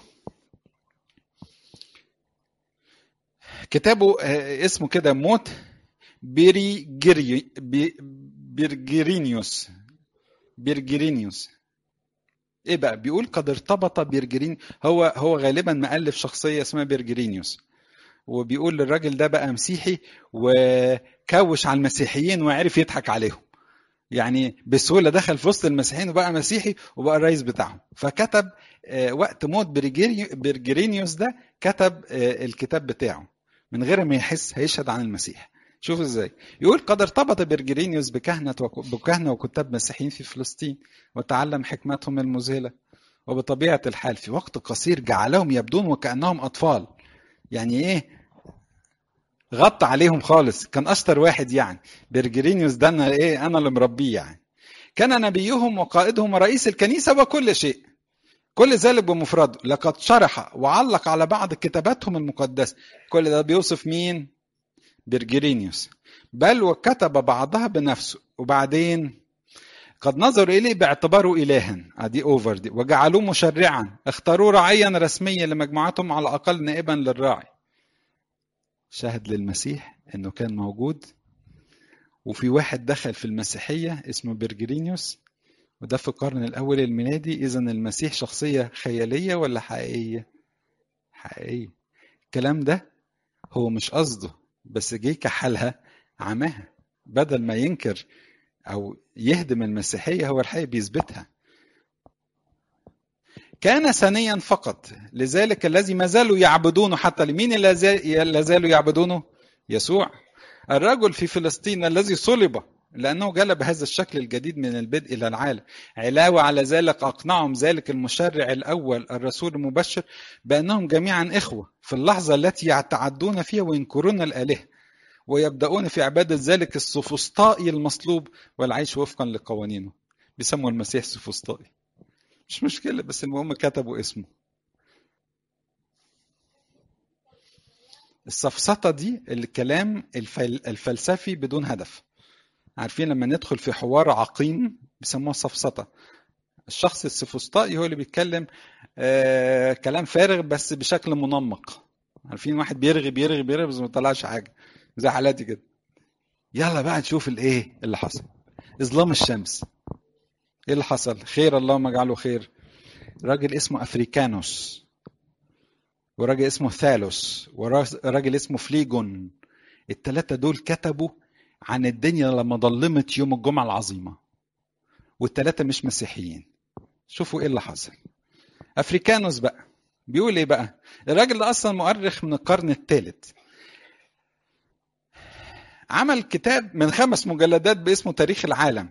كتابه اسمه كده موت بيريجيري بيرجيرينيوس بيرجيرينيوس ايه بقى بيقول قد ارتبط بيرجرين هو هو غالبا مؤلف شخصيه اسمها بيرجرينيوس وبيقول للراجل ده بقى مسيحي وكوش على المسيحيين وعرف يضحك عليهم يعني بسهوله دخل في وسط المسيحيين وبقى مسيحي وبقى الرئيس بتاعهم فكتب وقت موت بيرجرينيوس ده كتب الكتاب بتاعه من غير ما يحس هيشهد عن المسيح شوف ازاي يقول قد ارتبط برجرينيوس بكهنة بكهنة وكتاب مسيحيين في فلسطين وتعلم حكمتهم المذهلة وبطبيعة الحال في وقت قصير جعلهم يبدون وكأنهم أطفال يعني إيه غطى عليهم خالص كان أشطر واحد يعني برجرينيوس ده أنا إيه أنا اللي مربيه يعني كان نبيهم وقائدهم ورئيس الكنيسة وكل شيء كل ذلك بمفرده لقد شرح وعلق على بعض كتاباتهم المقدسة كل ده بيوصف مين برجرينيوس بل وكتب بعضها بنفسه وبعدين قد نظروا إليه باعتباره إلها دي أوفر دي وجعلوه مشرعا اختاروه راعيا رسميا لمجموعتهم على الأقل نائبا للراعي شهد للمسيح أنه كان موجود وفي واحد دخل في المسيحية اسمه برجرينيوس وده في القرن الأول الميلادي إذا المسيح شخصية خيالية ولا حقيقية؟ حقيقية الكلام ده هو مش قصده بس جه كحلها عماها بدل ما ينكر او يهدم المسيحيه هو الحقيقه بيثبتها كان ثانيا فقط لذلك الذي ما زالوا يعبدونه حتى لمين لا زالوا يعبدونه يسوع الرجل في فلسطين الذي صلب لأنه جلب هذا الشكل الجديد من البدء إلى العالم علاوة على ذلك أقنعهم ذلك المشرع الأول الرسول المبشر بأنهم جميعا إخوة في اللحظة التي يتعدون فيها وينكرون الآلهة ويبدأون في عبادة ذلك السفسطائي المصلوب والعيش وفقا لقوانينه بيسموا المسيح سفسطائي مش مشكلة بس المهم كتبوا اسمه السفسطة دي الكلام الفلسفي بدون هدف عارفين لما ندخل في حوار عقيم بيسموها سفسطه الشخص السفسطائي هو اللي بيتكلم آه كلام فارغ بس بشكل منمق عارفين واحد بيرغي بيرغي بيرغي بس ما طلعش حاجه زي حالاتي كده يلا بقى نشوف الايه اللي حصل اظلام الشمس ايه اللي حصل خير اللهم اجعله خير راجل اسمه افريكانوس وراجل اسمه ثالوس وراجل اسمه فليجون الثلاثه دول كتبوا عن الدنيا لما ظلمت يوم الجمعة العظيمة والتلاتة مش مسيحيين شوفوا ايه اللي حصل افريكانوس بقى بيقول ايه بقى الراجل ده اصلا مؤرخ من القرن الثالث عمل كتاب من خمس مجلدات باسمه تاريخ العالم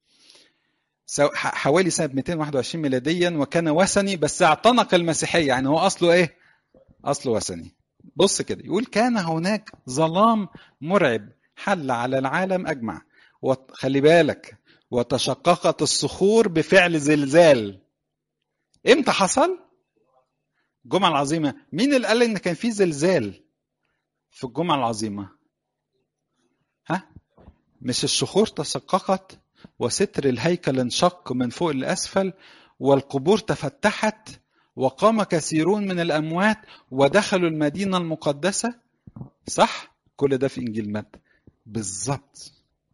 حوالي سنة 221 ميلاديا وكان وثني بس اعتنق المسيحية يعني هو أصله إيه؟ أصله وثني بص كده يقول كان هناك ظلام مرعب حل على العالم أجمع وخلي بالك وتشققت الصخور بفعل زلزال امتى حصل الجمعة العظيمة مين اللي قال ان كان في زلزال في الجمعة العظيمة ها مش الصخور تشققت وستر الهيكل انشق من فوق لأسفل والقبور تفتحت وقام كثيرون من الأموات ودخلوا المدينة المقدسة صح كل ده في إنجيل متى بالظبط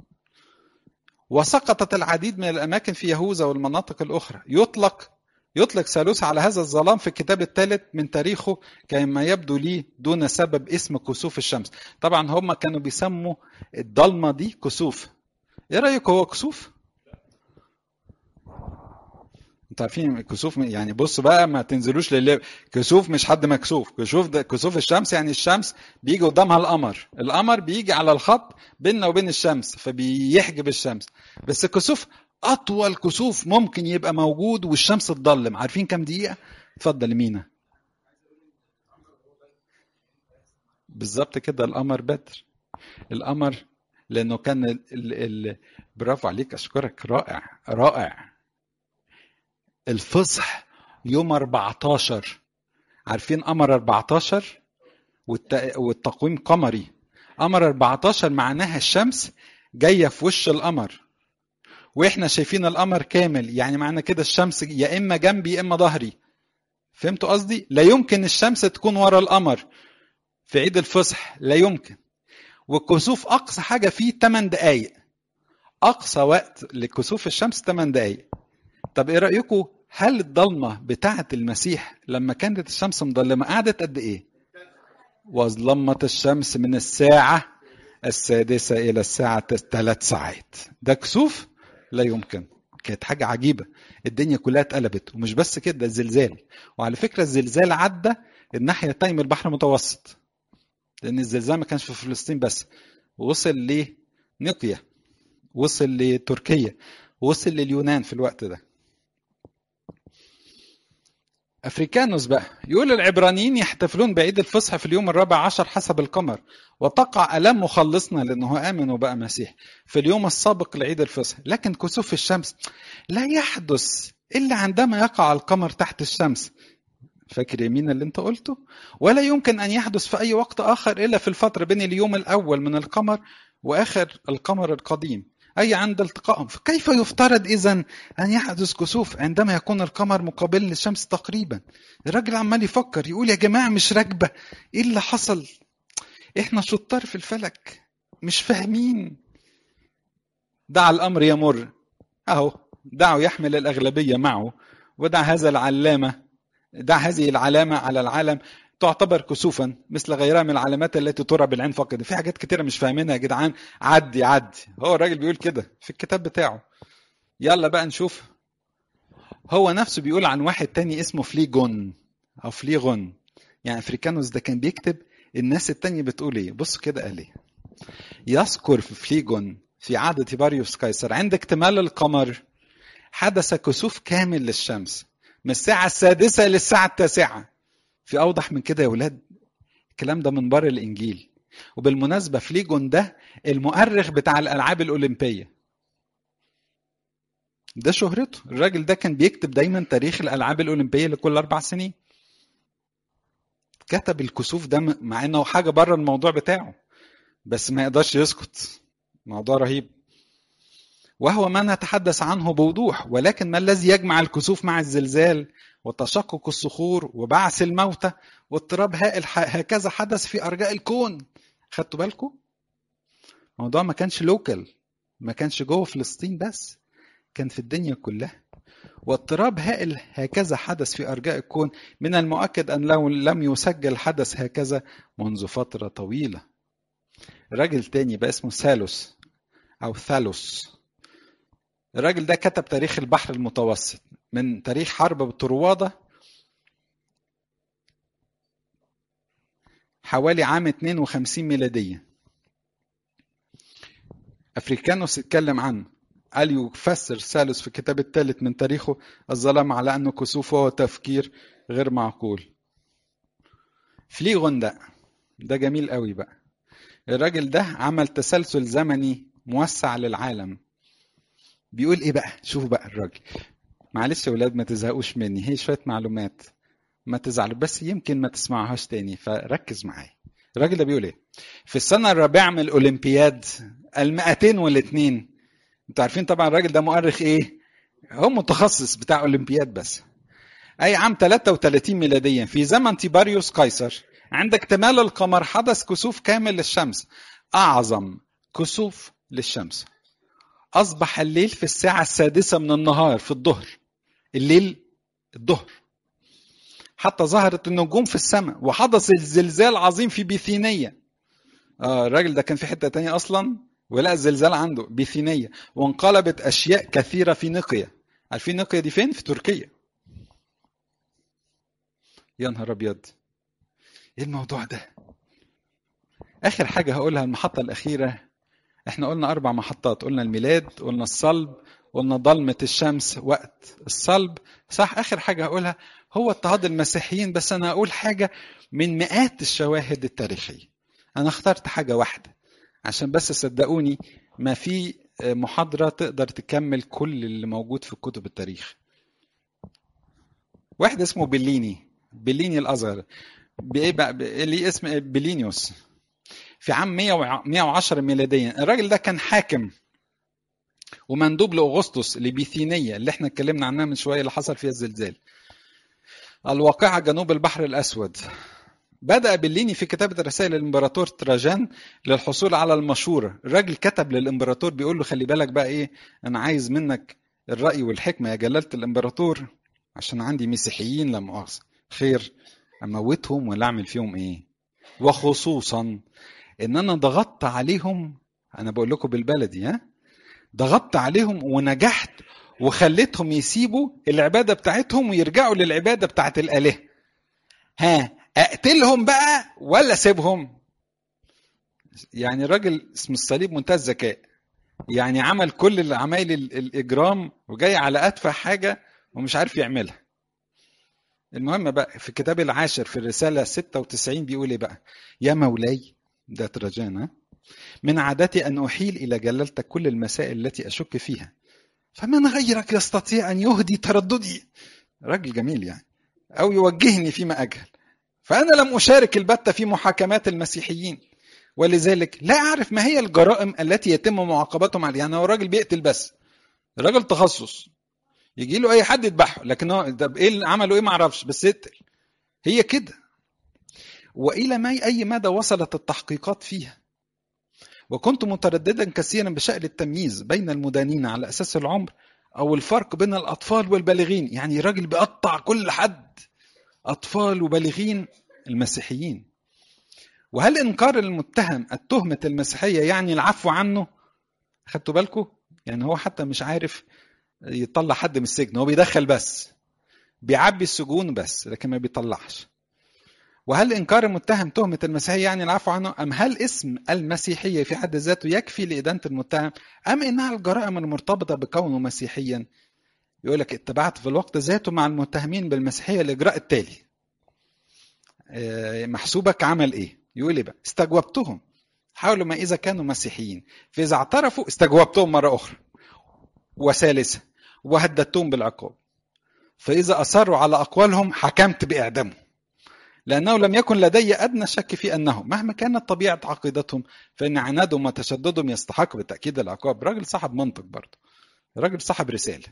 وسقطت العديد من الأماكن في يهوذا والمناطق الأخرى يطلق يطلق ثالوث على هذا الظلام في الكتاب الثالث من تاريخه كما يبدو لي دون سبب اسم كسوف الشمس طبعا هم كانوا بيسموا الضلمة دي كسوف ايه رأيك هو كسوف انتوا عارفين الكسوف يعني بص بقى ما تنزلوش للي كسوف مش حد مكسوف كسوف ده كسوف الشمس يعني الشمس بيجي قدامها القمر القمر بيجي على الخط بيننا وبين الشمس فبيحجب الشمس بس الكسوف اطول كسوف ممكن يبقى موجود والشمس تضلم عارفين كام دقيقه اتفضل مينا بالظبط كده القمر بدر القمر لانه كان ال ال ال برافو عليك اشكرك رائع رائع الفصح يوم 14 عارفين قمر 14 والت... والتقويم قمري قمر 14 معناها الشمس جايه في وش القمر واحنا شايفين القمر كامل يعني معنى كده الشمس يا اما جنبي يا اما ظهري فهمتوا قصدي لا يمكن الشمس تكون ورا القمر في عيد الفصح لا يمكن والكسوف اقصى حاجه فيه 8 دقائق اقصى وقت لكسوف الشمس 8 دقائق طب ايه رايكم هل الضلمه بتاعه المسيح لما كانت الشمس مظلمه قعدت قد ايه وظلمت الشمس من الساعه السادسه الى الساعه ثلاث ساعات ده كسوف لا يمكن كانت حاجه عجيبه الدنيا كلها اتقلبت ومش بس كده الزلزال وعلى فكره الزلزال عدى الناحيه الثانيه من البحر المتوسط لان الزلزال ما كانش في فلسطين بس وصل لنقيا وصل لتركيا وصل لليونان في الوقت ده أفريكانوس بقى يقول العبرانيين يحتفلون بعيد الفصح في اليوم الرابع عشر حسب القمر وتقع ألم مخلصنا لأنه آمن وبقى مسيح في اليوم السابق لعيد الفصح لكن كسوف الشمس لا يحدث إلا عندما يقع القمر تحت الشمس فاكر يمين اللي انت قلته ولا يمكن أن يحدث في أي وقت آخر إلا في الفترة بين اليوم الأول من القمر وآخر القمر القديم أي عند التقائهم فكيف يفترض إذا أن يحدث كسوف عندما يكون القمر مقابل للشمس تقريبا الراجل عمال يفكر يقول يا جماعة مش راكبة إيه اللي حصل إحنا شطار في الفلك مش فاهمين دع الأمر يمر أهو دعه يحمل الأغلبية معه ودع هذا العلامة دع هذه العلامة على العالم تعتبر كسوفا مثل غيرها من العلامات التي ترى بالعين فقط في حاجات كتيرة مش فاهمينها يا جدعان عدي عدي هو الراجل بيقول كده في الكتاب بتاعه يلا بقى نشوف هو نفسه بيقول عن واحد تاني اسمه فليجون او فليغون يعني افريكانوس ده كان بيكتب الناس التانية بتقول ايه بصوا كده قال ايه يذكر في فليجون في عهد تيباريوس قيصر عند اكتمال القمر حدث كسوف كامل للشمس من الساعة السادسة للساعة التاسعة في اوضح من كده يا ولاد الكلام ده من بر الانجيل وبالمناسبه فليجون ده المؤرخ بتاع الالعاب الاولمبيه ده شهرته الراجل ده كان بيكتب دايما تاريخ الالعاب الاولمبيه لكل اربع سنين كتب الكسوف ده مع انه حاجه بره الموضوع بتاعه بس ما يقدرش يسكت موضوع رهيب وهو ما نتحدث عنه بوضوح ولكن ما الذي يجمع الكسوف مع الزلزال وتشقق الصخور وبعث الموتى واضطراب هائل هكذا حدث في ارجاء الكون خدتوا بالكم الموضوع ما كانش لوكال ما كانش جوه فلسطين بس كان في الدنيا كلها واضطراب هائل هكذا حدث في ارجاء الكون من المؤكد ان لو لم يسجل حدث هكذا منذ فتره طويله راجل تاني بقى اسمه سالوس او ثالوس الراجل ده كتب تاريخ البحر المتوسط من تاريخ حرب طروادة حوالي عام 52 ميلادية أفريكانوس اتكلم عنه قال يفسر ثالث في الكتاب الثالث من تاريخه الظلام على أنه كسوف هو تفكير غير معقول فليغون ده ده جميل قوي بقى الراجل ده عمل تسلسل زمني موسع للعالم بيقول ايه بقى شوفوا بقى الراجل معلش يا ولاد ما تزهقوش مني هي شويه معلومات ما تزعلوا بس يمكن ما تسمعوهاش تاني فركز معايا الراجل ده بيقول ايه في السنه الرابعه من الاولمبياد ال 202 انتوا عارفين طبعا الراجل ده مؤرخ ايه هو متخصص بتاع اولمبياد بس اي عام 33 ميلاديا في زمن تيباريوس قيصر عند اكتمال القمر حدث كسوف كامل للشمس اعظم كسوف للشمس أصبح الليل في الساعة السادسة من النهار في الظهر الليل الظهر حتى ظهرت النجوم في السماء وحدث الزلزال عظيم في بيثينية آه الراجل ده كان في حتة تانية أصلا ولقى الزلزال عنده بيثينية وانقلبت أشياء كثيرة في نقية عارفين نقيا دي فين في تركيا يا نهار ابيض ايه الموضوع ده اخر حاجه هقولها المحطه الاخيره احنا قلنا اربع محطات قلنا الميلاد قلنا الصلب قلنا ضلمه الشمس وقت الصلب صح اخر حاجه هقولها هو اضطهاد المسيحيين بس انا هقول حاجه من مئات الشواهد التاريخيه انا اخترت حاجه واحده عشان بس صدقوني ما في محاضره تقدر تكمل كل اللي موجود في كتب التاريخ واحد اسمه بليني بليني الاصغر بايه بقى اللي اسم بلينيوس في عام 110 ميلاديا الراجل ده كان حاكم ومندوب لاغسطس لبيثينيه اللي احنا اتكلمنا عنها من شويه اللي حصل فيها الزلزال الواقعه جنوب البحر الاسود بدأ بليني في كتابة رسائل الإمبراطور تراجان للحصول على المشورة الراجل كتب للإمبراطور بيقول له خلي بالك بقى إيه أنا عايز منك الرأي والحكمة يا جلالة الإمبراطور عشان عندي مسيحيين لا مؤاخذة خير أموتهم ولا أعمل فيهم إيه وخصوصا إن أنا ضغطت عليهم أنا بقول لكم بالبلدي ها ضغطت عليهم ونجحت وخليتهم يسيبوا العبادة بتاعتهم ويرجعوا للعبادة بتاعت الآلهة ها اقتلهم بقى ولا اسيبهم يعني الراجل اسم الصليب منتهى الذكاء يعني عمل كل العمايل الاجرام وجاي على ادفع حاجه ومش عارف يعملها المهم بقى في الكتاب العاشر في الرساله 96 بيقول ايه بقى يا مولاي ده تراجان من عادتي ان احيل الى جلالتك كل المسائل التي اشك فيها فمن غيرك يستطيع ان يهدي ترددي راجل جميل يعني او يوجهني فيما اجهل فأنا لم أشارك البتة في محاكمات المسيحيين ولذلك لا أعرف ما هي الجرائم التي يتم معاقبتهم عليها يعني هو راجل بيقتل بس راجل تخصص يجي له أي حد يذبحه لكن هو طب إيه اللي عملوا إيه ما أعرفش بس يقتل هي كده وإلى ما أي مدى وصلت التحقيقات فيها وكنت مترددا كثيرا بشأن التمييز بين المدانين على أساس العمر أو الفرق بين الأطفال والبالغين يعني راجل بيقطع كل حد أطفال وبالغين المسيحيين وهل إنكار المتهم التهمة المسيحية يعني العفو عنه خدتوا بالكم يعني هو حتى مش عارف يطلع حد من السجن هو بيدخل بس بيعبي السجون بس لكن ما بيطلعش وهل إنكار المتهم تهمة المسيحية يعني العفو عنه أم هل اسم المسيحية في حد ذاته يكفي لإدانة المتهم أم إنها الجرائم المرتبطة بكونه مسيحيا يقول لك اتبعت في الوقت ذاته مع المتهمين بالمسيحيه الاجراء التالي محسوبك عمل ايه يقول ايه بقى استجوبتهم حاولوا ما اذا كانوا مسيحيين فاذا اعترفوا استجوبتهم مره اخرى وثالثه وهددتهم بالعقاب فاذا اصروا على اقوالهم حكمت باعدامهم لانه لم يكن لدي ادنى شك في انهم مهما كانت طبيعه عقيدتهم فان عنادهم وتشددهم يستحق بالتاكيد العقاب راجل صاحب منطق برضه راجل صاحب رساله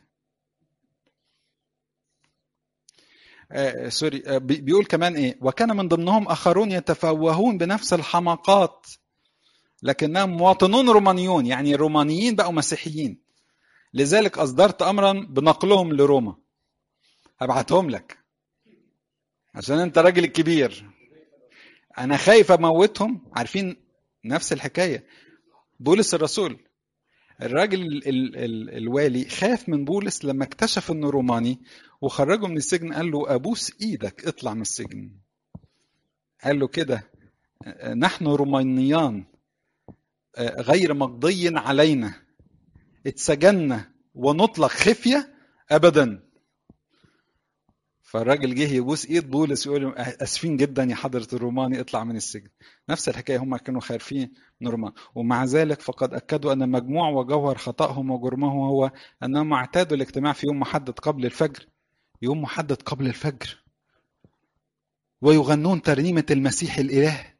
آه سوري آه بيقول كمان ايه وكان من ضمنهم اخرون يتفوهون بنفس الحماقات لكنهم مواطنون رومانيون يعني رومانيين بقوا مسيحيين لذلك اصدرت امرا بنقلهم لروما هبعتهم لك عشان انت راجل كبير انا خايف اموتهم عارفين نفس الحكايه بولس الرسول الراجل ال ال ال الوالي خاف من بولس لما اكتشف انه روماني وخرجه من السجن قال له ابوس ايدك اطلع من السجن قال له كده نحن رومانيان غير مقضي علينا اتسجنا ونطلق خفيه ابدا فالراجل جه يبوس ايد بولس يقول له اسفين جدا يا حضره الروماني اطلع من السجن نفس الحكايه هم كانوا خايفين من الرومان ومع ذلك فقد اكدوا ان مجموع وجوهر خطاهم وجرمهم هو انهم اعتادوا الاجتماع في يوم محدد قبل الفجر يوم محدد قبل الفجر ويغنون ترنيمه المسيح الاله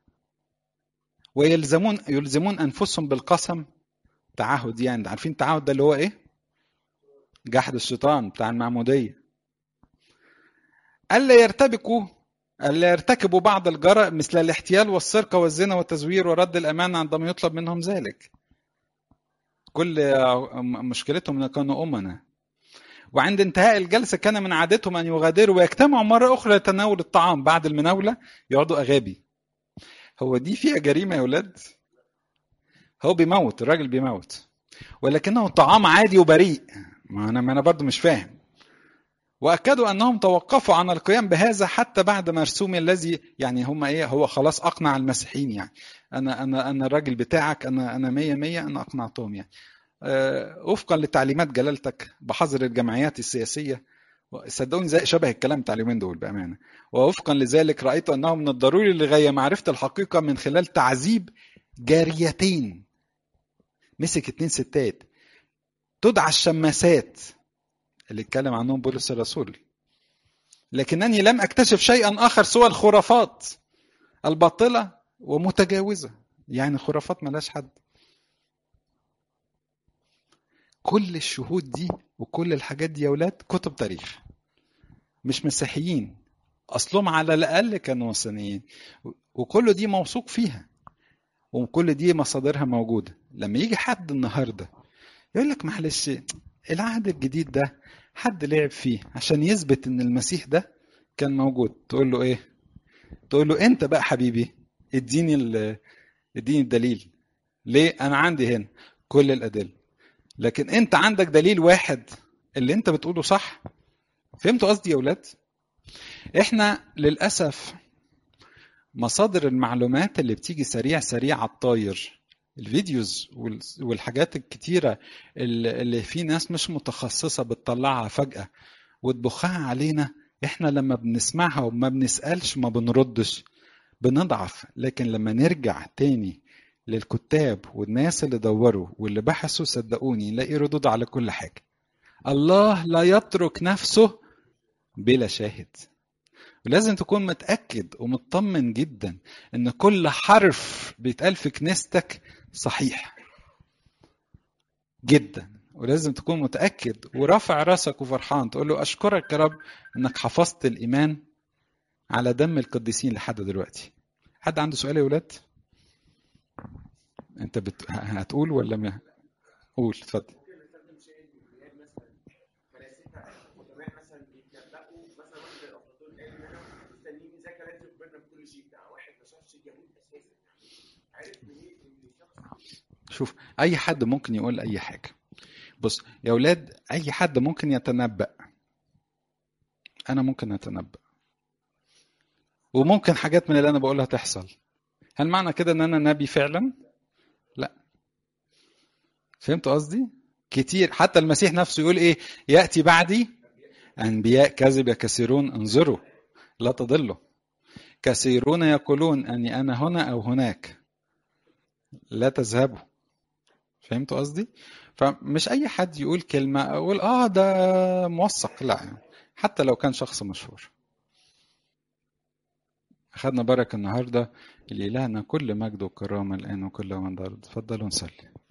ويلزمون يلزمون انفسهم بالقسم تعهد يعني عارفين التعهد ده اللي هو ايه جحد الشيطان بتاع المعموديه ألا يرتبكوا ألا يرتكبوا بعض الجرائم مثل الاحتيال والسرقة والزنا والتزوير ورد الأمانة عندما يطلب منهم ذلك كل مشكلتهم أن كانوا أمنا وعند انتهاء الجلسة كان من عادتهم أن يغادروا ويجتمعوا مرة أخرى لتناول الطعام بعد المناولة يقعدوا أغابي هو دي فيها جريمة يا ولاد هو بيموت الراجل بيموت ولكنه طعام عادي وبريء ما انا ما انا برضه مش فاهم واكدوا انهم توقفوا عن القيام بهذا حتى بعد مرسوم الذي يعني هم ايه هو خلاص اقنع المسيحيين يعني انا انا انا الراجل بتاعك انا انا 100 100 انا اقنعتهم يعني أه وفقا لتعليمات جلالتك بحظر الجمعيات السياسيه صدقوني زي شبه الكلام بتاع اليومين دول بامانه ووفقا لذلك رايت انه من الضروري للغايه معرفه الحقيقه من خلال تعذيب جاريتين مسك اتنين ستات تدعى الشماسات اللي اتكلم عنهم بولس الرسول لكنني لم اكتشف شيئا اخر سوى الخرافات الباطله ومتجاوزه يعني خرافات ملاش حد كل الشهود دي وكل الحاجات دي يا ولاد كتب تاريخ مش مسيحيين اصلهم على الاقل كانوا وثنيين وكل دي موثوق فيها وكل دي مصادرها موجوده لما يجي حد النهارده يقول لك معلش العهد الجديد ده حد لعب فيه عشان يثبت ان المسيح ده كان موجود تقول له ايه تقول له انت بقى حبيبي اديني اديني الدليل ليه انا عندي هنا كل الادله لكن انت عندك دليل واحد اللي انت بتقوله صح فهمتوا قصدي يا ولاد احنا للاسف مصادر المعلومات اللي بتيجي سريع سريع على الطاير الفيديوز والحاجات الكتيرة اللي في ناس مش متخصصة بتطلعها فجأة وتبخها علينا احنا لما بنسمعها وما بنسألش ما بنردش بنضعف لكن لما نرجع تاني للكتاب والناس اللي دوروا واللي بحثوا صدقوني نلاقي ردود على كل حاجة الله لا يترك نفسه بلا شاهد ولازم تكون متأكد ومطمن جدا ان كل حرف بيتقال في كنيستك صحيح جدا ولازم تكون متأكد ورافع راسك وفرحان تقول له أشكرك يا رب إنك حفظت الإيمان على دم القديسين لحد دلوقتي حد عنده سؤال يا ولاد؟ أنت بت... هتقول ولا ما؟ قول اتفضل شوف اي حد ممكن يقول اي حاجه بص يا اولاد اي حد ممكن يتنبأ انا ممكن اتنبأ وممكن حاجات من اللي انا بقولها تحصل هل معنى كده ان انا نبي فعلا لا فهمت قصدي كتير حتى المسيح نفسه يقول ايه ياتي بعدي انبياء كذب كثيرون انظروا لا تضلوا كثيرون يقولون اني انا هنا او هناك لا تذهبوا فهمت قصدي فمش اي حد يقول كلمه اقول اه ده موثق لا حتى لو كان شخص مشهور أخذنا بركة النهاردة لإلهنا كل مجد وكرامة الآن وكل من دار تفضلوا نصلي